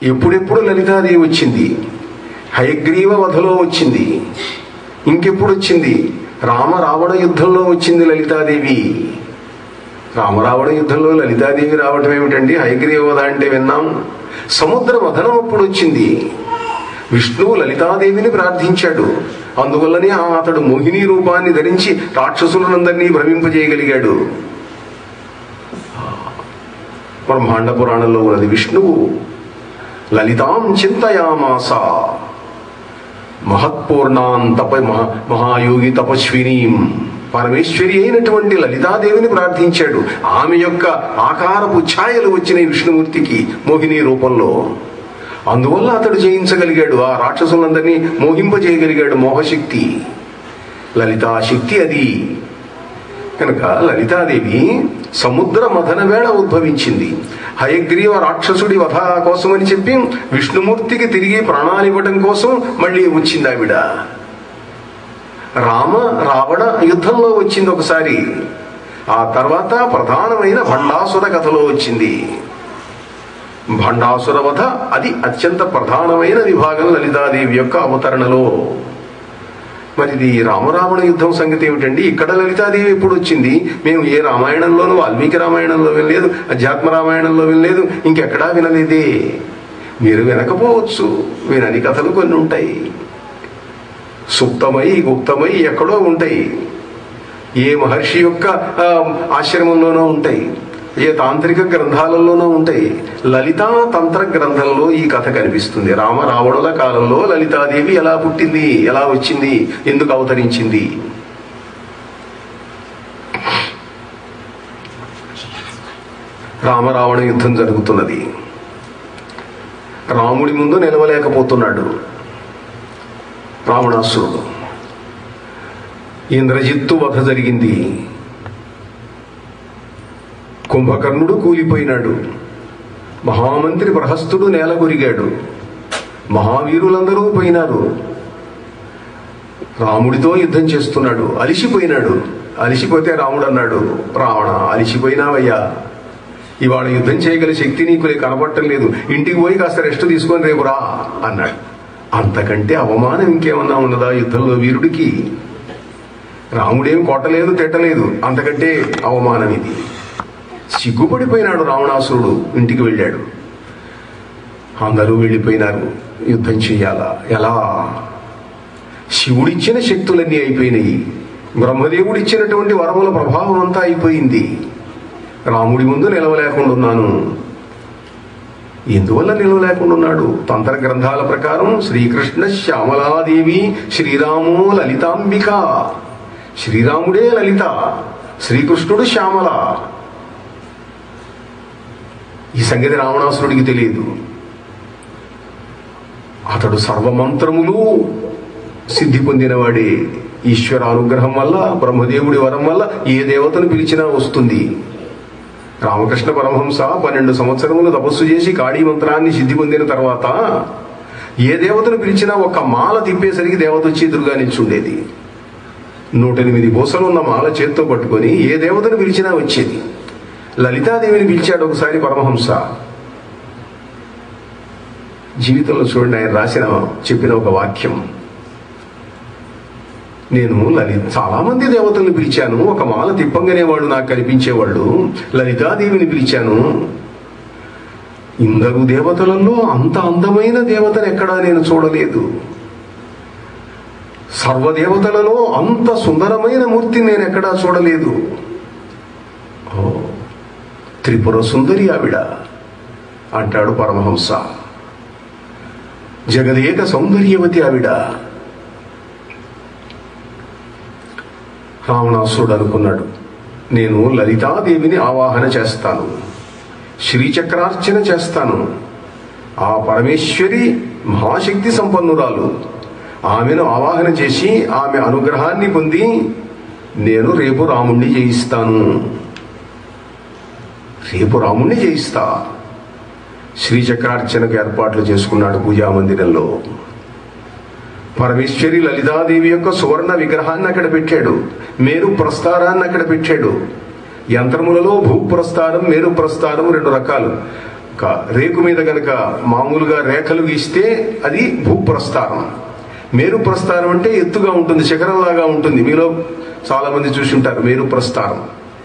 ఎప్పుడెప్పుడు లలితాదేవి వచ్చింది హయగ్రీవ వధలో వచ్చింది ఇంకెప్పుడు వచ్చింది రామ రావణ యుద్ధంలో వచ్చింది లలితాదేవి రామరావణ యుద్ధంలో లలితాదేవి రావటం ఏమిటండి హయగ్రీవ వధ అంటే విన్నాం సముద్ర మథనం అప్పుడు వచ్చింది విష్ణువు లలితాదేవిని ప్రార్థించాడు అందువల్లనే ఆ అతడు మోహిని రూపాన్ని ధరించి రాక్షసులందరినీ భ్రమింపజేయగలిగాడు బ్రహ్మాండ పురాణంలో ఉన్నది విష్ణువు లలితాం చింతయామాస మహత్పూర్ణాం తప మహా మహాయోగి తపస్వినీం పరమేశ్వరి అయినటువంటి లలితాదేవిని ప్రార్థించాడు ఆమె యొక్క ఆకారపు ఛాయలు వచ్చినాయి విష్ణుమూర్తికి మోహిని రూపంలో అందువల్ల అతడు జయించగలిగాడు ఆ రాక్షసులందరినీ మోహింపజేయగలిగాడు మోహశక్తి లలితా శక్తి అది కనుక లలితాదేవి సముద్ర మథన వేళ ఉద్భవించింది హయగ్రీవ రాక్షసుడి వధ కోసమని చెప్పి విష్ణుమూర్తికి తిరిగి ప్రాణాలు ఇవ్వటం కోసం మళ్ళీ వచ్చింది ఆవిడ రామ రావణ యుద్ధంలో వచ్చింది ఒకసారి ఆ తర్వాత ప్రధానమైన భండాసుర కథలో వచ్చింది భండాసుర వధ అది అత్యంత ప్రధానమైన విభాగం లలితాదేవి యొక్క అవతరణలో మరి ఇది రామరావణ యుద్ధం సంగతి ఏమిటండి ఇక్కడ లలితాదేవి ఎప్పుడు వచ్చింది మేము ఏ రామాయణంలోనూ వాల్మీకి రామాయణంలో వినలేదు అధ్యాత్మ రామాయణంలో వినలేదు ఇంకెక్కడా వినలేదే మీరు వినకపోవచ్చు వినని కథలు కొన్ని ఉంటాయి సుప్తమై గుప్తమై ఎక్కడో ఉంటాయి ఏ మహర్షి యొక్క ఆ, ఆశ్రమంలోనో ఉంటాయి ఏ తాంత్రిక గ్రంథాలలోనూ ఉంటాయి లలితా తంత్ర గ్రంథంలో ఈ కథ కనిపిస్తుంది రామ రావణుల కాలంలో లలితాదేవి ఎలా పుట్టింది ఎలా వచ్చింది ఎందుకు అవతరించింది రామరావణ యుద్ధం జరుగుతున్నది రాముడి ముందు నిలవలేకపోతున్నాడు రావణాసురుడు ఇంద్రజిత్తు వధ జరిగింది కుంభకర్ణుడు కూలిపోయినాడు మహామంత్రి ప్రహస్తుడు నేలగొరిగాడు మహావీరులందరూ పోయినారు రాముడితో యుద్ధం చేస్తున్నాడు అలిసిపోయినాడు అలిసిపోతే రాముడు అన్నాడు రావణ అలిసిపోయినావయ్యా ఇవాళ యుద్ధం చేయగల శక్తి నీకు నీకు కనపడటం లేదు ఇంటికి పోయి కాస్త రెస్ట్ తీసుకొని రేపు రా అన్నాడు అంతకంటే అవమానం ఇంకేమన్నా ఉన్నదా యుద్ధంలో వీరుడికి రాముడేం కొట్టలేదు తిట్టలేదు అంతకంటే అవమానం ఇది సిగ్గుపడిపోయినాడు రావణాసురుడు ఇంటికి వెళ్ళాడు అందరూ వెళ్ళిపోయినారు యుద్ధం చెయ్యాలా ఎలా శివుడిచ్చిన శక్తులన్నీ అయిపోయినాయి బ్రహ్మదేవుడిచ్చినటువంటి వరముల ప్రభావం అంతా అయిపోయింది రాముడి ముందు నిలవలేకుండా ఉన్నాను ఎందువల్ల నిలవలేకుండా ఉన్నాడు తంత్ర గ్రంథాల ప్రకారం శ్రీకృష్ణ శ్యామలాదేవి శ్రీరామో లలితాంబిక శ్రీరాముడే లలిత శ్రీకృష్ణుడు శ్యామల ఈ సంగతి రావణాసురుడికి తెలియదు అతడు సర్వమంత్రములు సిద్ధి పొందినవాడే ఈశ్వర అనుగ్రహం వల్ల బ్రహ్మదేవుడి వరం వల్ల ఏ దేవతను పిలిచినా వస్తుంది రామకృష్ణ పరమహంస పన్నెండు సంవత్సరములు తపస్సు చేసి కాళీ మంత్రాన్ని సిద్ధి పొందిన తర్వాత ఏ దేవతను పిలిచినా ఒక మాల తిప్పేసరికి దేవత వచ్చి ఎదురుగా నిల్చుండేది నూటెనిమిది బోసలు ఉన్న మాల చేత్తో పట్టుకొని ఏ దేవతను పిలిచినా వచ్చేది లలితాదేవిని పిలిచాడు ఒకసారి పరమహంస జీవితంలో చూడండి ఆయన రాసిన చెప్పిన ఒక వాక్యం నేను లలిత చాలా మంది దేవతల్ని పిలిచాను ఒక మాల తిప్పంగానే వాళ్ళు నాకు కనిపించేవాళ్ళు లలితాదేవిని పిలిచాను ఇందరు దేవతలలో అంత అందమైన దేవతను ఎక్కడా నేను చూడలేదు సర్వదేవతలలో అంత సుందరమైన మూర్తిని నేను ఎక్కడా చూడలేదు ఓ, త్రిపుర సుందరి ఆవిడ అంటాడు పరమహంస జగదేక సౌందర్యవతి ఆవిడ రావణాసురుడు అనుకున్నాడు నేను లలితాదేవిని ఆవాహన చేస్తాను శ్రీచక్రార్చన చేస్తాను ఆ పరమేశ్వరి మహాశక్తి సంపన్నురాలు ఆమెను ఆవాహన చేసి ఆమె అనుగ్రహాన్ని పొంది నేను రేపు రాముణ్ణి జయిస్తాను రేపు రాముణ్ణి జయిస్తా శ్రీచక్రార్చనకు ఏర్పాట్లు చేసుకున్నాడు పూజా మందిరంలో పరమేశ్వరి లలితాదేవి యొక్క సువర్ణ విగ్రహాన్ని అక్కడ పెట్టాడు మేరు ప్రస్తారాన్ని అక్కడ పెట్టాడు యంత్రములలో భూప్రస్థానం మేరు ప్రస్థానం రెండు రకాలు ఒక రేకు మీద గనక మామూలుగా రేఖలు గీస్తే అది భూప్రస్థానం మేరు ప్రస్థానం అంటే ఎత్తుగా ఉంటుంది శిఖరంలాగా ఉంటుంది మీలో చాలా మంది చూసి ఉంటారు మేరు ప్రస్థానం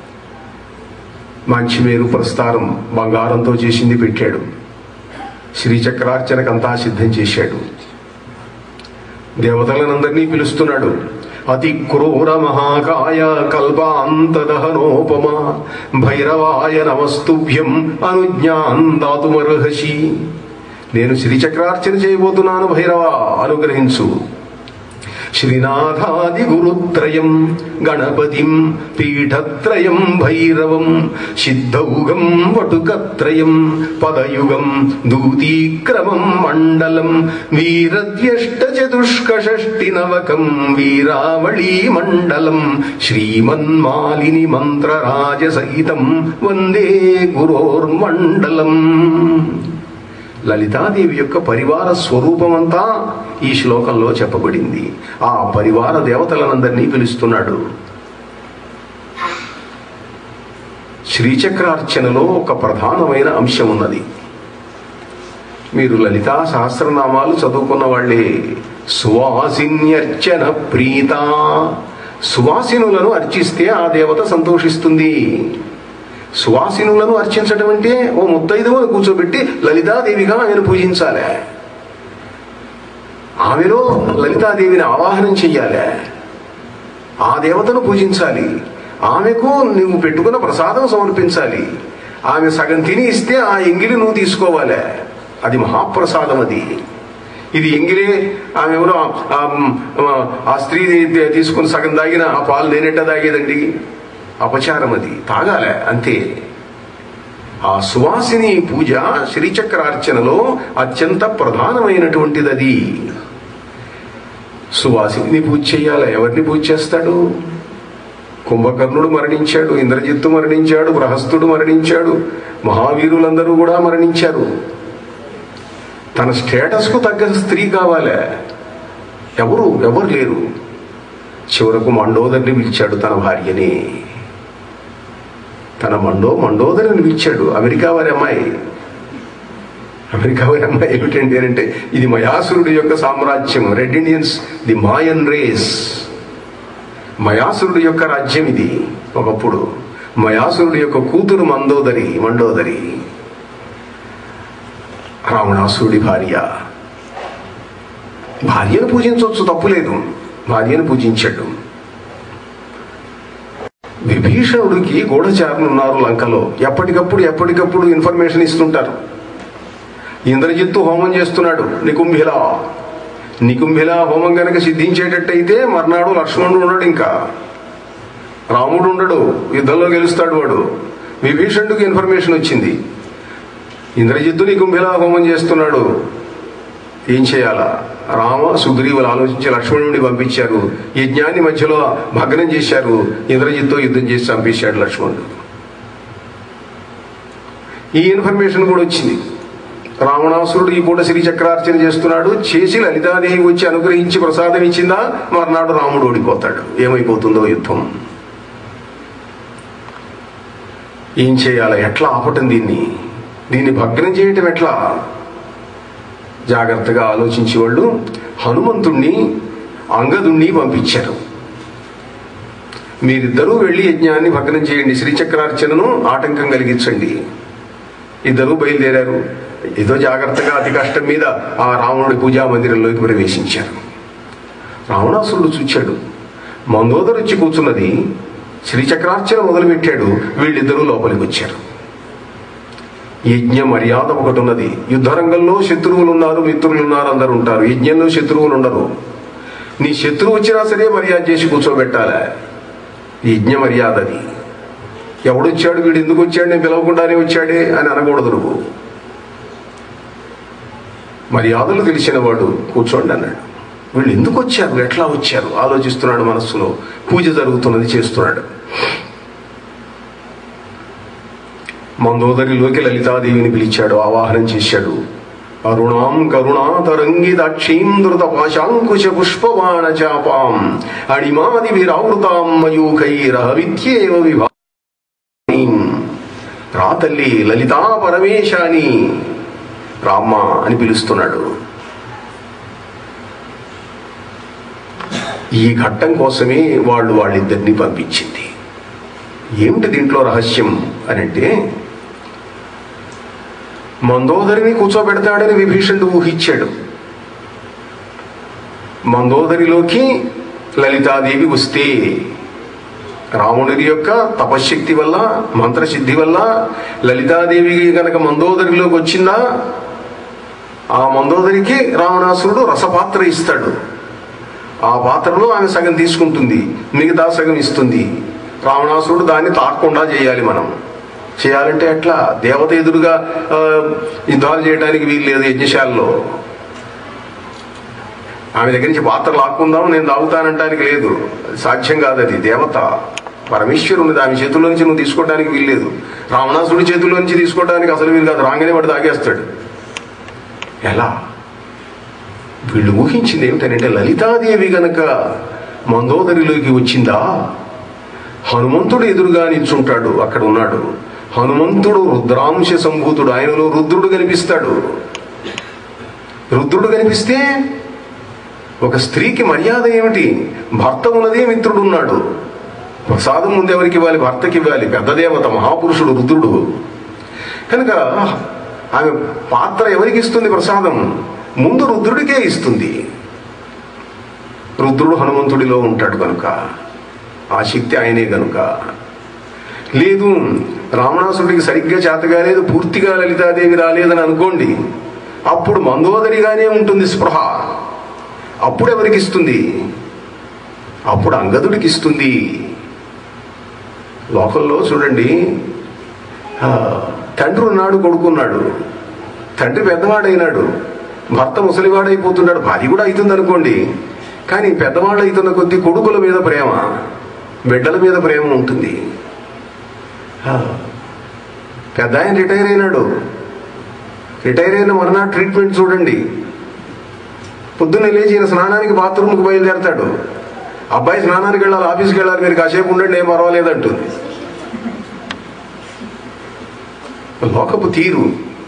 మంచి మేరు ప్రస్థానం బంగారంతో చేసింది పెట్టాడు శ్రీచక్రార్చనకంతా సిద్ధం చేశాడు దేవతలనందరినీ పిలుస్తున్నాడు అతి క్రూర మహాకాయ కల్పాంతదహనోపమ భైరవాయ నమస్తుభ్యం అనుజ్ఞాన్ దాతుమర్హసి నేను శ్రీచక్రార్చన చేయబోతున్నాను భైరవ అనుగ్రహించు శ్రీనాథాది గురుత్రయం గణపతిం పీఠత్రయం భైరవం సిద్ధౌగం వటుకత్రయం పదయుగం దూతీక్రమం మండలం వీరద్యష్ట చతుష్క షష్టి నవకం వీరావళీ మండలం శ్రీమన్మాలిని మంత్రరాజ సహితం వందే గురోర్మండలం లలితాదేవి యొక్క పరివార స్వరూపమంతా ఈ శ్లోకంలో చెప్పబడింది ఆ పరివార దేవతలనందరినీ పిలుస్తున్నాడు శ్రీచక్రార్చనలో ఒక ప్రధానమైన అంశం ఉన్నది మీరు లలితా సహస్రనామాలు చదువుకున్న వాళ్ళే సువాసిన్యర్చన ప్రీత సువాసినులను అర్చిస్తే ఆ దేవత సంతోషిస్తుంది సువాసినులను అర్చించడం అంటే ఓ ముత్తైదువను కూర్చోబెట్టి లలితాదేవిగా ఆమెను పూజించాలి ఆమెలో లలితాదేవిని ఆవాహనం చెయ్యాలి ఆ దేవతను పూజించాలి ఆమెకు నువ్వు పెట్టుకున్న ప్రసాదం సమర్పించాలి ఆమె సగం తిని ఇస్తే ఆ ఎంగిలి నువ్వు తీసుకోవాలి అది మహాప్రసాదం అది ఇది ఎంగిలే ఆమె ఎవరో ఆ- ఆ స్త్రీ తీసుకుని సగం దాగిన ఆ పాలు నేనెట్ట దాగేదండి అపచారం అది తాగాలే అంతే ఆ సువాసిని పూజ శ్రీచక్రార్చనలో అత్యంత ప్రధానమైనటువంటిది అది సువాసిని పూజ చేయాలి ఎవరిని పూజ చేస్తాడు కుంభకర్ణుడు మరణించాడు ఇంద్రజిత్తు మరణించాడు బృహస్తుడు మరణించాడు మహావీరులందరూ కూడా మరణించారు తన స్టేటస్కు తగ్గ స్త్రీ కావాలి ఎవరు ఎవరు లేరు చివరకు మండోదరిని పిలిచాడు తన భార్యని తన మండో మండోదరిని పిలిచాడు అమెరికా వారి అమ్మాయి అమెరికా వారి అమ్మాయి ఏమిటండి అని అంటే ఇది మయాసురుడి యొక్క సామ్రాజ్యం red Indians the Mayan race మయాసురుడి యొక్క రాజ్యం ఇది ఒకప్పుడు మయాసురుడి యొక్క కూతురు మందోదరి మండోదరి రావణాసురుడి భార్య భార్యను పూజించవచ్చు తప్పులేదు భార్యను పూజించాడు విభీషణుడికి గూఢచారులు ఉన్నారు లంకలో ఎప్పటికప్పుడు ఎప్పటికప్పుడు ఇన్ఫర్మేషన్ ఇస్తుంటారు ఇంద్రజిత్తు హోమం చేస్తున్నాడు నికుంభిల నికుంభిల హోమం గనక సిద్ధించేటట్టయితే మర్నాడు లక్ష్మణుడు ఉండడు ఇంకా రాముడు ఉండడు యుద్ధంలో గెలుస్తాడు వాడు విభీషణుడికి ఇన్ఫర్మేషన్ వచ్చింది ఇంద్రజిత్తు నికుంభిల హోమం చేస్తున్నాడు ఏం చేయాలా రామ సుగ్రీవులు ఆలోచించి లక్ష్మణుడిని పంపించారు యజ్ఞాన్ని మధ్యలో భగ్నం చేశారు ఇంద్రజిత్తో యుద్ధం చేసి చంపేశాడు లక్ష్మణుడు ఈ ఇన్ఫర్మేషన్ కూడా వచ్చింది రావణాసురుడు ఈ పూట శ్రీ చక్రార్చన చేస్తున్నాడు చేసి లలితాదేవి వచ్చి అనుగ్రహించి ప్రసాదం ఇచ్చిందా మర్నాడు రాముడు ఓడిపోతాడు ఏమైపోతుందో యుద్ధం ఏం చేయాలి ఎట్లా ఆపటం దీన్ని దీన్ని భగ్నం చేయటం ఎట్లా జాగ్రత్తగా ఆలోచించి వాళ్ళు హనుమంతుణ్ణి అంగదుణ్ణి పంపించారు మీరిద్దరూ వెళ్ళి యజ్ఞాన్ని భగ్నం చేయండి శ్రీచక్రార్చనను ఆటంకం కలిగించండి ఇద్దరూ బయలుదేరారు ఏదో జాగ్రత్తగా అతి కష్టం మీద ఆ రావణుడి పూజా మందిరంలోకి ప్రవేశించారు రావణాసురుడు చూచాడు మందోదరు వచ్చి కూర్చున్నది శ్రీచక్రార్చన మొదలుపెట్టాడు వీళ్ళిద్దరూ లోపలికి వచ్చారు యజ్ఞ మర్యాద ఒకటి ఉన్నది యుద్ధరంగంలో శత్రువులు ఉన్నారు మిత్రులు ఉన్నారు అందరు ఉంటారు యజ్ఞంలో శత్రువులు ఉండరు నీ శత్రువు వచ్చినా సరే మర్యాద చేసి కూర్చోబెట్టాలి యజ్ఞ మర్యాద అది ఎవడొచ్చాడు వీడు ఎందుకు వచ్చాడు నేను పిలవకుండానే వచ్చాడే అని అనకూడదు నువ్వు మర్యాదలు తెలిసిన వాడు కూర్చోండి అన్నాడు వీళ్ళు ఎందుకు వచ్చారు ఎట్లా వచ్చారు ఆలోచిస్తున్నాడు మనస్సులో పూజ జరుగుతున్నది చేస్తున్నాడు మందోదరిలోకి లలితాదేవిని పిలిచాడు ఆవాహనం చేశాడు అరుణాం కరుణా తరంగి దాక్షీం ధృత పాశాంకుశ పుష్పవాణ చాపాం అడిమాది విరావృతాం మయూఖైరహ విద్యేవ విభా రా తల్లి లలితా పరమేశాని రామ్మ అని పిలుస్తున్నాడు ఈ ఘట్టం కోసమే వాళ్ళు వాళ్ళిద్దరిని పంపించింది ఏమిటి దీంట్లో రహస్యం అని అంటే మందోదరిని కూర్చోబెడతాడని విభీషణుడు ఊహించాడు మందోదరిలోకి లలితాదేవి వస్తే రావణుడి యొక్క తపశ్శక్తి వల్ల మంత్రసిద్ధి వల్ల లలితాదేవి గనక మందోదరిలోకి వచ్చిందా ఆ మందోదరికి రావణాసురుడు రసపాత్ర ఇస్తాడు ఆ పాత్రలో ఆమె సగం తీసుకుంటుంది మిగతా సగం ఇస్తుంది రావణాసురుడు దాన్ని తాకుండా చేయాలి మనం చేయాలంటే ఎట్లా దేవత ఎదురుగా ఆ, యుద్ధాలు చేయడానికి వీలు లేదు యజ్ఞశాలలో ఆమె దగ్గర నుంచి పాత్ర లాక్కుందాం నేను తాగుతానంటానికి లేదు సాధ్యం కాదు అది దేవత పరమేశ్వరుని ఆమె చేతుల్లో నుంచి నువ్వు తీసుకోవడానికి వీల్లేదు రావణాసుడి చేతుల్లో నుంచి తీసుకోవడానికి అసలు వీలు కాదు రాగానే వాడు తాగేస్తాడు ఎలా వీళ్ళు ఊహించింది ఏమిటంటే లలితాదేవి గనక మందోదరిలోకి వచ్చిందా హనుమంతుడు ఎదురుగా నిల్చుంటాడు అక్కడ ఉన్నాడు హనుమంతుడు రుద్రాంశ సంభూతుడు ఆయనలో రుద్రుడు కనిపిస్తాడు రుద్రుడు కనిపిస్తే ఒక స్త్రీకి మర్యాద ఏమిటి భర్త ఉన్నదే మిత్రుడు ఉన్నాడు ప్రసాదం ముందు ఎవరికి ఇవ్వాలి భర్తకి ఇవ్వాలి పెద్ద దేవత మహాపురుషుడు రుద్రుడు కనుక ఆమె పాత్ర ఎవరికి ఇస్తుంది ప్రసాదం ముందు రుద్రుడికే ఇస్తుంది రుద్రుడు హనుమంతుడిలో ఉంటాడు కనుక ఆ శక్తి ఆయనే కనుక లేదు రావణాసుడికి సరిగ్గా చేత కాలేదు పూర్తిగా లలితాదేవి రాలేదని అనుకోండి అప్పుడు మందోదరిగానే ఉంటుంది స్పృహ అప్పుడు ఎవరికి ఇస్తుంది అప్పుడు అంగదుడికి ఇస్తుంది లోకంలో చూడండి ఆ, తండ్రి ఉన్నాడు కొడుకున్నాడు తండ్రి పెద్దవాడైనాడు భర్త ముసలివాడైపోతున్నాడు భార్య కూడా అవుతుంది అనుకోండి కానీ పెద్దవాళ్ళు అవుతున్న కొద్దీ కొడుకుల మీద ప్రేమ బిడ్డల మీద ప్రేమ ఉంటుంది ఆ, పెద్ద ఆయన రిటైర్ అయినాడు రిటైర్ అయిన మరునాడు ట్రీట్మెంట్ చూడండి పొద్దున్నే లేచి ఈయన స్నానానికి బాత్రూమ్కి బయలుదేరతాడు అబ్బాయి స్నానానికి వెళ్ళాలి ఆఫీస్కి వెళ్ళాలి మీరు కాసేపు ఉండండి ఏం పర్వాలేదు అంటుంది లోకపు తీరు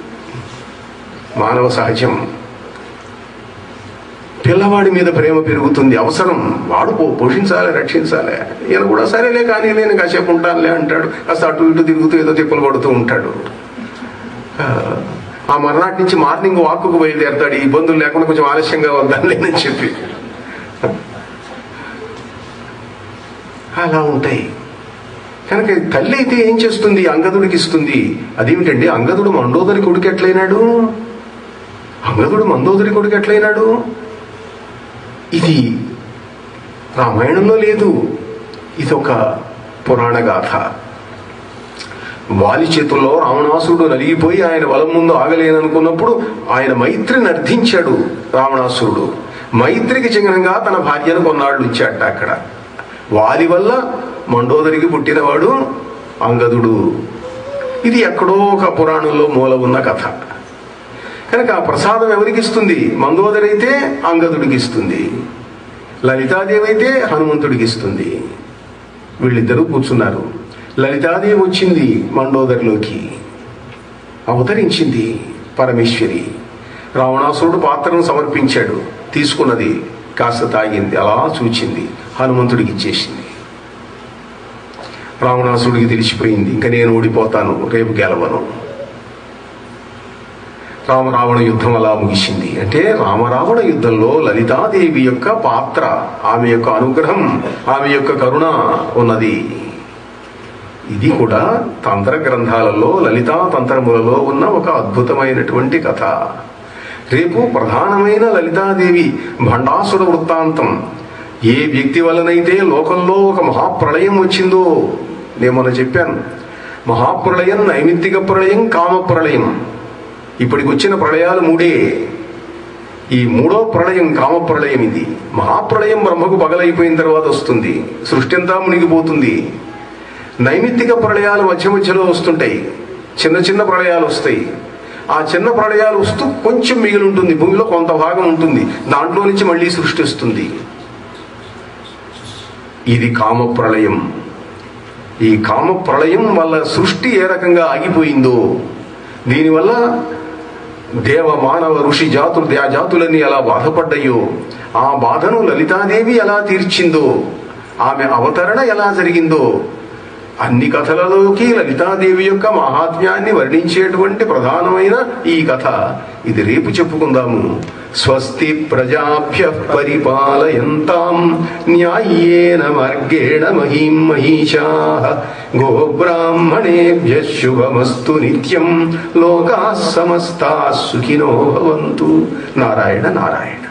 మానవ సహజం పిల్లవాడి మీద ప్రేమ పెరుగుతుంది అవసరం వాడు పో పోషించాలి రక్షించాలి ఈయన కూడా సరేలే కానీ నేను కాసేపు ఉంటానులే అంటాడు కాస్త అటు ఇటు తిరుగుతూ ఏదో తిప్పలు పడుతూ ఉంటాడు ఆ, ఆ మర్నాటి నుంచి మార్నింగ్ వాక్కు బయలుదేరతాడు ఈ ఇబ్బందులు లేకుండా కొంచెం ఆలస్యంగా వద్దానులేనని చెప్పి అలా ఉంటాయి కనుక తల్లి అయితే ఏం చేస్తుంది అంగదుడికి ఇస్తుంది అదేమిటండి అంగదుడు మండోదరి కొడుకు ఎట్లయినాడు అంగదుడు మందోదరి కొడుకు ఎట్లయినాడు ఇది రామాయణంలో లేదు ఇది ఒక పురాణ గాథ వాలి చేతుల్లో రావణాసురుడు నలిగిపోయి ఆయన బలం ముందు ఆగలేననుకున్నప్పుడు ఆయన మైత్రిని అర్థించాడు రావణాసురుడు మైత్రికి చిహ్నంగా తన భార్యను కొన్నాళ్ళు ఇచ్చాట అక్కడ వాలి వల్ల మండోదరికి పుట్టినవాడు అంగదుడు ఇది ఎక్కడో ఒక పురాణంలో మూల ఉన్న కథ కనుక ఆ ప్రసాదం ఎవరికి ఇస్తుంది మందోదరి అయితే అంగదుడికి ఇస్తుంది లలితాదేవి అయితే హనుమంతుడికి ఇస్తుంది వీళ్ళిద్దరూ కూర్చున్నారు లలితాదేవి వచ్చింది మండోదరిలోకి అవతరించింది పరమేశ్వరి రావణాసురుడు పాత్రను సమర్పించాడు తీసుకున్నది కాస్త తాగింది అలా చూచింది హనుమంతుడికి ఇచ్చేసింది రావణాసుడికి తెలిసిపోయింది ఇంకా నేను ఓడిపోతాను రేపు గెలవను రామరావణ యుద్ధం అలా ముగిసింది అంటే రామరావణ యుద్ధంలో లలితాదేవి యొక్క పాత్ర ఆమె యొక్క అనుగ్రహం ఆమె యొక్క కరుణ ఉన్నది ఇది కూడా తంత్ర గ్రంథాలలో లలితా తంత్రములలో ఉన్న ఒక అద్భుతమైనటువంటి కథ రేపు ప్రధానమైన లలితాదేవి భండాసుర వృత్తాంతం ఏ వ్యక్తి వలనైతే లోకంలో ఒక మహాప్రళయం వచ్చిందో నేను మొన్న చెప్పాను మహాప్రళయం నైమిత్తిక ప్రళయం కామ ప్రళయం ఇప్పటికి వచ్చిన ప్రళయాలు మూడే ఈ మూడో ప్రళయం కామ ప్రళయం ఇది మహాప్రళయం బ్రహ్మకు పగలైపోయిన తర్వాత వస్తుంది సృష్టి అంతా మునిగిపోతుంది నైమిత్తిక ప్రళయాలు మధ్య మధ్యలో వస్తుంటాయి చిన్న చిన్న ప్రళయాలు వస్తాయి ఆ చిన్న ప్రళయాలు వస్తూ కొంచెం మిగిలి ఉంటుంది భూమిలో కొంత భాగం ఉంటుంది దాంట్లో నుంచి మళ్ళీ సృష్టిస్తుంది ఇది కామ ప్రళయం ఈ కామ ప్రళయం వల్ల సృష్టి ఏ రకంగా ఆగిపోయిందో దీనివల్ల దేవ మానవ ఋషి జాతులు ఆ జాతులన్నీ ఎలా బాధపడ్డాయో ఆ బాధను లలితాదేవి ఎలా తీర్చిందో ఆమె అవతరణ ఎలా జరిగిందో అన్ని కథలలోకి లలితాదేవి యొక్క మహాత్మ్యాన్ని వర్ణించేటువంటి ప్రధానమైన ఈ కథ ఇది రేపు చెప్పుకుందాము స్వస్తి ప్రజాభ్య పరిపాలయంతాం న్యాయేన మార్గేణ మహీం మహిషా గోబ్రాహ్మణేభ్య శుభమస్తు నిత్యం లోకా సమస్తా సుఖినో భవంతు నారాయణ నారాయణ